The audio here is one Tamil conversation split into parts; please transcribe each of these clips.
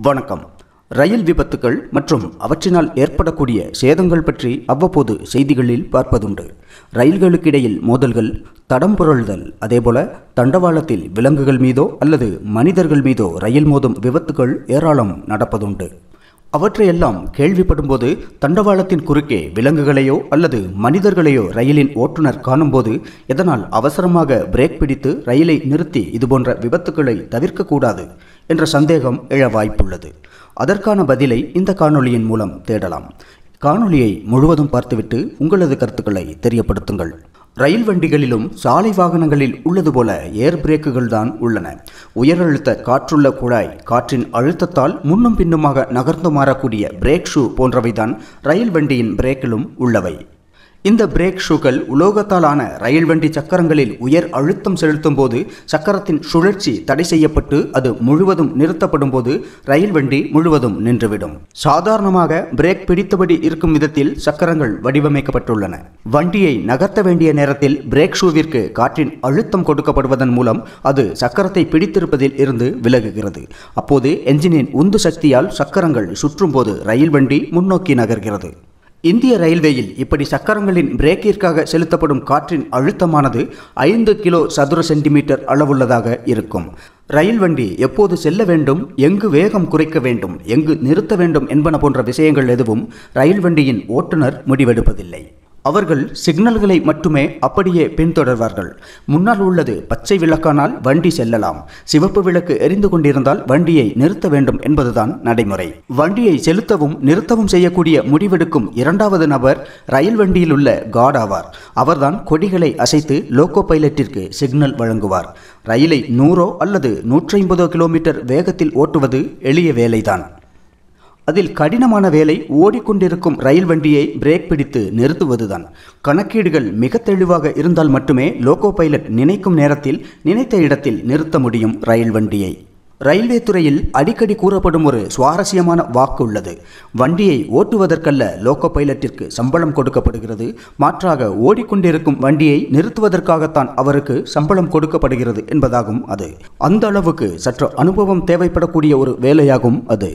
வணக்கம் ரயில் விபத்துகள் மற்றும் அவற்றினால் ஏற்படக்கூடிய சேதங்கள் பற்றி அவ்வப்போது செய்திகளில் பார்ப்பதுண்டு ரயில்களுக்கிடையில் மோதல்கள் தடம் புரள்தல் அதேபோல தண்டவாளத்தில் விலங்குகள் மீதோ அல்லது மனிதர்கள் மீதோ ரயில் மோதும் விபத்துகள் ஏராளம் நடப்பதுண்டு அவற்றையெல்லாம் கேள்விப்படும்போது தண்டவாளத்தின் குறுக்கே விலங்குகளையோ அல்லது மனிதர்களையோ ரயிலின் ஓட்டுநர் காணும்போது எதனால் அவசரமாக பிரேக் பிடித்து ரயிலை நிறுத்தி இதுபோன்ற விபத்துக்களை தவிர்க்கக்கூடாது என்ற சந்தேகம் எழ வாய்ப்புள்ளது அதற்கான பதிலை இந்த காணொளியின் மூலம் தேடலாம் காணொளியை முழுவதும் பார்த்துவிட்டு உங்களது கருத்துக்களை தெரியப்படுத்துங்கள் ரயில் வண்டிகளிலும் சாலை வாகனங்களில் உள்ளது போல ஏர் பிரேக்குகள் தான் உள்ளன உயரழுத்த காற்றுள்ள குழாய் காற்றின் அழுத்தத்தால் முன்னும் பின்னுமாக நகர்ந்து மாறக்கூடிய பிரேக் ஷூ போன்றவைதான் ரயில் வண்டியின் பிரேக்கிலும் உள்ளவை இந்த பிரேக் ஷூக்கள் உலோகத்தாலான ரயில் வண்டி சக்கரங்களில் உயர் அழுத்தம் செலுத்தும் போது சக்கரத்தின் சுழற்சி தடை செய்யப்பட்டு அது முழுவதும் நிறுத்தப்படும் போது ரயில் வண்டி முழுவதும் நின்றுவிடும் சாதாரணமாக பிரேக் பிடித்தபடி இருக்கும் விதத்தில் சக்கரங்கள் வடிவமைக்கப்பட்டுள்ளன வண்டியை நகர்த்த வேண்டிய நேரத்தில் பிரேக் ஷூவிற்கு காற்றின் அழுத்தம் கொடுக்கப்படுவதன் மூலம் அது சக்கரத்தை பிடித்திருப்பதில் இருந்து விலகுகிறது அப்போது என்ஜினின் உந்து சக்தியால் சக்கரங்கள் சுற்றும் போது ரயில் வண்டி முன்னோக்கி நகர்கிறது இந்திய ரயில்வேயில் இப்படி சக்கரங்களின் பிரேக்கிற்காக செலுத்தப்படும் காற்றின் அழுத்தமானது ஐந்து கிலோ சதுர சென்டிமீட்டர் அளவுள்ளதாக இருக்கும் ரயில் வண்டி எப்போது செல்ல வேண்டும் எங்கு வேகம் குறைக்க வேண்டும் எங்கு நிறுத்த வேண்டும் என்பன போன்ற விஷயங்கள் எதுவும் ரயில் வண்டியின் ஓட்டுநர் முடிவெடுப்பதில்லை அவர்கள் சிக்னல்களை மட்டுமே அப்படியே பின்தொடர்வார்கள் முன்னால் உள்ளது பச்சை விளக்கானால் வண்டி செல்லலாம் சிவப்பு விளக்கு எரிந்து கொண்டிருந்தால் வண்டியை நிறுத்த வேண்டும் என்பதுதான் நடைமுறை வண்டியை செலுத்தவும் நிறுத்தவும் செய்யக்கூடிய முடிவெடுக்கும் இரண்டாவது நபர் ரயில் வண்டியில் உள்ள காட் ஆவார் அவர்தான் கொடிகளை அசைத்து லோக்கோ பைலட்டிற்கு சிக்னல் வழங்குவார் ரயிலை நூறோ அல்லது நூற்றி ஐம்பதோ கிலோமீட்டர் வேகத்தில் ஓட்டுவது எளிய வேலைதான் அதில் கடினமான வேலை ஓடிக்கொண்டிருக்கும் ரயில் வண்டியை பிரேக் பிடித்து நிறுத்துவதுதான் கணக்கீடுகள் மிக தெளிவாக இருந்தால் மட்டுமே லோகோ பைலட் நினைக்கும் நேரத்தில் நினைத்த இடத்தில் நிறுத்த முடியும் ரயில் வண்டியை ரயில்வே துறையில் அடிக்கடி கூறப்படும் ஒரு சுவாரஸ்யமான வாக்கு உள்ளது வண்டியை ஓட்டுவதற்கல்ல லோக்கோ பைலட்டிற்கு சம்பளம் கொடுக்கப்படுகிறது மாற்றாக ஓடிக்கொண்டிருக்கும் வண்டியை நிறுத்துவதற்காகத்தான் அவருக்கு சம்பளம் கொடுக்கப்படுகிறது என்பதாகும் அது அந்த அளவுக்கு சற்று அனுபவம் தேவைப்படக்கூடிய ஒரு வேலையாகும் அது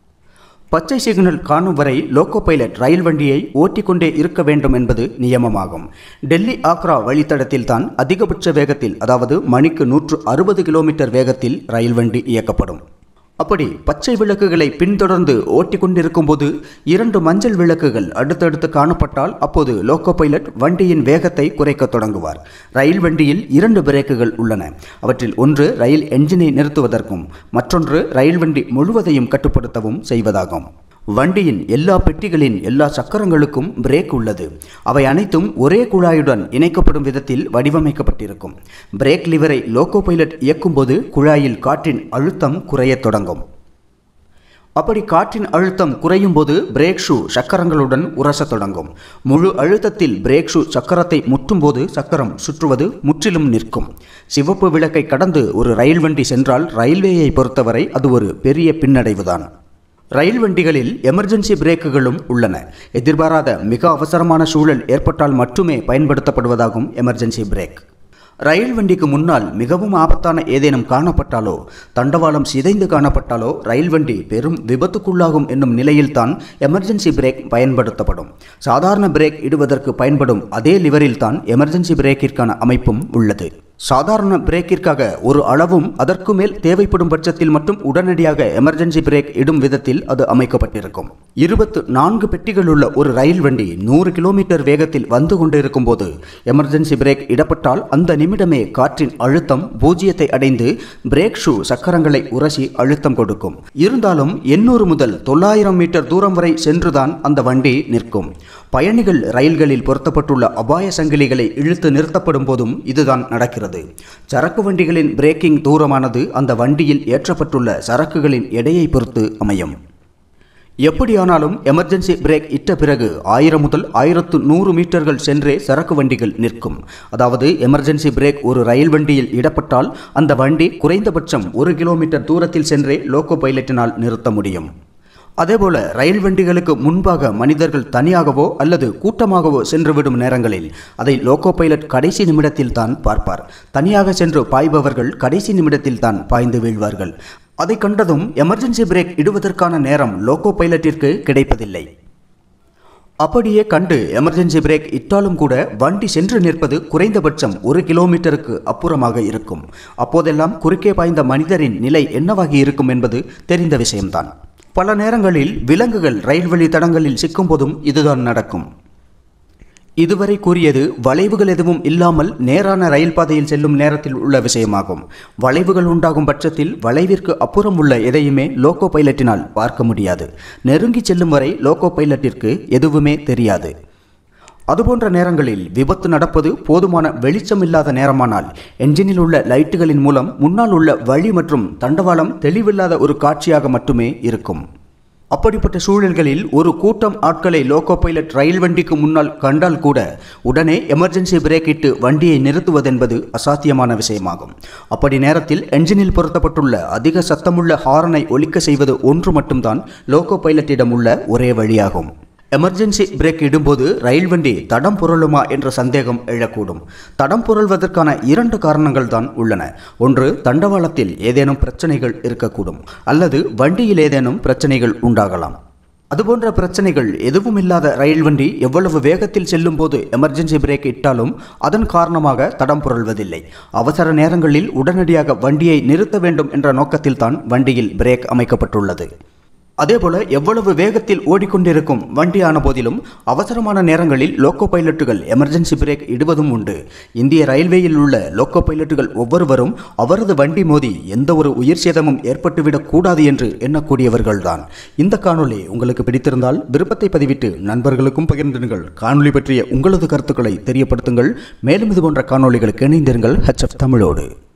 பச்சை சிக்னல் காணும் வரை லோக்கோ பைலட் ரயில் வண்டியை ஓட்டிக்கொண்டே இருக்க வேண்டும் என்பது நியமமாகும் டெல்லி ஆக்ரா வழித்தடத்தில் தான் அதிகபட்ச வேகத்தில் அதாவது மணிக்கு நூற்று அறுபது கிலோமீட்டர் வேகத்தில் ரயில் வண்டி இயக்கப்படும் அப்படி பச்சை விளக்குகளை பின்தொடர்ந்து ஓட்டிக்கொண்டிருக்கும் போது இரண்டு மஞ்சள் விளக்குகள் அடுத்தடுத்து காணப்பட்டால் அப்போது லோக்கோ பைலட் வண்டியின் வேகத்தை குறைக்க தொடங்குவார் ரயில் வண்டியில் இரண்டு பிரேக்குகள் உள்ளன அவற்றில் ஒன்று ரயில் என்ஜினை நிறுத்துவதற்கும் மற்றொன்று ரயில் வண்டி முழுவதையும் கட்டுப்படுத்தவும் செய்வதாகும் வண்டியின் எல்லா பெட்டிகளின் எல்லா சக்கரங்களுக்கும் பிரேக் உள்ளது அவை அனைத்தும் ஒரே குழாயுடன் இணைக்கப்படும் விதத்தில் வடிவமைக்கப்பட்டிருக்கும் பிரேக் லிவரை லோக்கோ பைலட் இயக்கும்போது குழாயில் காற்றின் அழுத்தம் குறையத் தொடங்கும் அப்படி காற்றின் அழுத்தம் குறையும் போது பிரேக் ஷூ சக்கரங்களுடன் உரசத் தொடங்கும் முழு அழுத்தத்தில் பிரேக் ஷூ சக்கரத்தை முற்றும் போது சக்கரம் சுற்றுவது முற்றிலும் நிற்கும் சிவப்பு விளக்கை கடந்து ஒரு ரயில் வண்டி சென்றால் ரயில்வேயை பொறுத்தவரை அது ஒரு பெரிய பின்னடைவுதான் ரயில் வண்டிகளில் எமர்ஜென்சி பிரேக்குகளும் உள்ளன எதிர்பாராத மிக அவசரமான சூழல் ஏற்பட்டால் மட்டுமே பயன்படுத்தப்படுவதாகும் எமர்ஜென்சி பிரேக் ரயில் வண்டிக்கு முன்னால் மிகவும் ஆபத்தான ஏதேனும் காணப்பட்டாலோ தண்டவாளம் சிதைந்து காணப்பட்டாலோ ரயில் வண்டி பெரும் விபத்துக்குள்ளாகும் என்னும் நிலையில்தான் எமர்ஜென்சி பிரேக் பயன்படுத்தப்படும் சாதாரண பிரேக் இடுவதற்கு பயன்படும் அதே லிவரில் தான் எமர்ஜென்சி பிரேக்கிற்கான அமைப்பும் உள்ளது சாதாரண பிரேக்கிற்காக ஒரு அளவும் அதற்கு மேல் தேவைப்படும் பட்சத்தில் மட்டும் உடனடியாக எமர்ஜென்சி பிரேக் இடும் விதத்தில் அது அமைக்கப்பட்டிருக்கும் இருபத்து நான்கு பெட்டிகள் உள்ள ஒரு ரயில் வண்டி நூறு கிலோமீட்டர் வேகத்தில் வந்து கொண்டிருக்கும் போது எமர்ஜென்சி பிரேக் இடப்பட்டால் அந்த நிமிடமே காற்றின் அழுத்தம் பூஜ்ஜியத்தை அடைந்து பிரேக் ஷூ சக்கரங்களை உரசி அழுத்தம் கொடுக்கும் இருந்தாலும் எண்ணூறு முதல் தொள்ளாயிரம் மீட்டர் தூரம் வரை சென்றுதான் அந்த வண்டி நிற்கும் பயணிகள் ரயில்களில் பொருத்தப்பட்டுள்ள அபாய சங்கிலிகளை இழுத்து நிறுத்தப்படும் போதும் இதுதான் நடக்கிறது சரக்கு வண்டிகளின் பிரேக்கிங் தூரமானது அந்த வண்டியில் ஏற்றப்பட்டுள்ள சரக்குகளின் எடையை பொறுத்து அமையும் எப்படியானாலும் எமர்ஜென்சி பிரேக் இட்ட பிறகு ஆயிரம் முதல் ஆயிரத்து நூறு மீட்டர்கள் சென்றே சரக்கு வண்டிகள் நிற்கும் அதாவது எமர்ஜென்சி பிரேக் ஒரு ரயில் வண்டியில் இடப்பட்டால் அந்த வண்டி குறைந்தபட்சம் ஒரு கிலோமீட்டர் தூரத்தில் சென்றே லோக்கோ பைலட்டினால் நிறுத்த முடியும் அதேபோல ரயில் வண்டிகளுக்கு முன்பாக மனிதர்கள் தனியாகவோ அல்லது கூட்டமாகவோ சென்றுவிடும் நேரங்களில் அதை லோகோ பைலட் கடைசி நிமிடத்தில் தான் பார்ப்பார் தனியாக சென்று பாய்பவர்கள் கடைசி நிமிடத்தில் தான் பாய்ந்து வீழ்வார்கள் அதை கண்டதும் எமர்ஜென்சி பிரேக் இடுவதற்கான நேரம் லோகோ பைலட்டிற்கு கிடைப்பதில்லை அப்படியே கண்டு எமர்ஜென்சி பிரேக் இட்டாலும் கூட வண்டி சென்று நிற்பது குறைந்தபட்சம் ஒரு கிலோமீட்டருக்கு அப்புறமாக இருக்கும் அப்போதெல்லாம் குறுக்கே பாய்ந்த மனிதரின் நிலை என்னவாகி இருக்கும் என்பது தெரிந்த விஷயம்தான் பல நேரங்களில் விலங்குகள் ரயில் வழி தடங்களில் சிக்கும் போதும் இதுதான் நடக்கும் இதுவரை கூறியது வளைவுகள் எதுவும் இல்லாமல் நேரான ரயில் பாதையில் செல்லும் நேரத்தில் உள்ள விஷயமாகும் வளைவுகள் உண்டாகும் பட்சத்தில் வளைவிற்கு அப்புறம் உள்ள எதையுமே லோகோ பைலட்டினால் பார்க்க முடியாது நெருங்கி செல்லும் வரை லோகோ பைலட்டிற்கு எதுவுமே தெரியாது அதுபோன்ற நேரங்களில் விபத்து நடப்பது போதுமான வெளிச்சம் இல்லாத நேரமானால் என்ஜினில் உள்ள லைட்டுகளின் மூலம் முன்னால் உள்ள வழி மற்றும் தண்டவாளம் தெளிவில்லாத ஒரு காட்சியாக மட்டுமே இருக்கும் அப்படிப்பட்ட சூழல்களில் ஒரு கூட்டம் ஆட்களை லோகோ பைலட் ரயில் வண்டிக்கு முன்னால் கண்டால் கூட உடனே எமர்ஜென்சி பிரேக் இட்டு வண்டியை நிறுத்துவதென்பது அசாத்தியமான விஷயமாகும் அப்படி நேரத்தில் என்ஜினில் பொருத்தப்பட்டுள்ள அதிக சத்தமுள்ள ஹாரனை ஒலிக்க செய்வது ஒன்று மட்டும்தான் லோகோ பைலட்டிடம் உள்ள ஒரே வழியாகும் எமர்ஜென்சி பிரேக் இடும்போது ரயில் வண்டி தடம் புரளுமா என்ற சந்தேகம் எழக்கூடும் தடம் புரள்வதற்கான இரண்டு காரணங்கள் தான் உள்ளன ஒன்று தண்டவாளத்தில் ஏதேனும் பிரச்சனைகள் இருக்கக்கூடும் அல்லது வண்டியில் ஏதேனும் பிரச்சனைகள் உண்டாகலாம் அதுபோன்ற பிரச்சனைகள் எதுவும் இல்லாத ரயில் வண்டி எவ்வளவு வேகத்தில் செல்லும் போது எமர்ஜென்சி பிரேக் இட்டாலும் அதன் காரணமாக தடம் புரள்வதில்லை அவசர நேரங்களில் உடனடியாக வண்டியை நிறுத்த வேண்டும் என்ற நோக்கத்தில் தான் வண்டியில் பிரேக் அமைக்கப்பட்டுள்ளது அதேபோல எவ்வளவு வேகத்தில் ஓடிக்கொண்டிருக்கும் வண்டியான போதிலும் அவசரமான நேரங்களில் லோக்கோ பைலட்டுகள் எமர்ஜென்சி பிரேக் இடுவதும் உண்டு இந்திய ரயில்வேயில் உள்ள லோக்கோ பைலட்டுகள் ஒவ்வொருவரும் அவரது வண்டி மோதி எந்த ஒரு உயிர் சேதமும் ஏற்பட்டுவிடக் கூடாது என்று எண்ணக்கூடியவர்கள்தான் இந்த காணொளி உங்களுக்கு பிடித்திருந்தால் விருப்பத்தை பதிவிட்டு நண்பர்களுக்கும் பகிர்ந்திருங்கள் காணொளி பற்றிய உங்களது கருத்துக்களை தெரியப்படுத்துங்கள் மேலும் இது போன்ற காணொளிகளுக்கு இணைந்திருங்கள் ஹெச்எஃப் தமிழோடு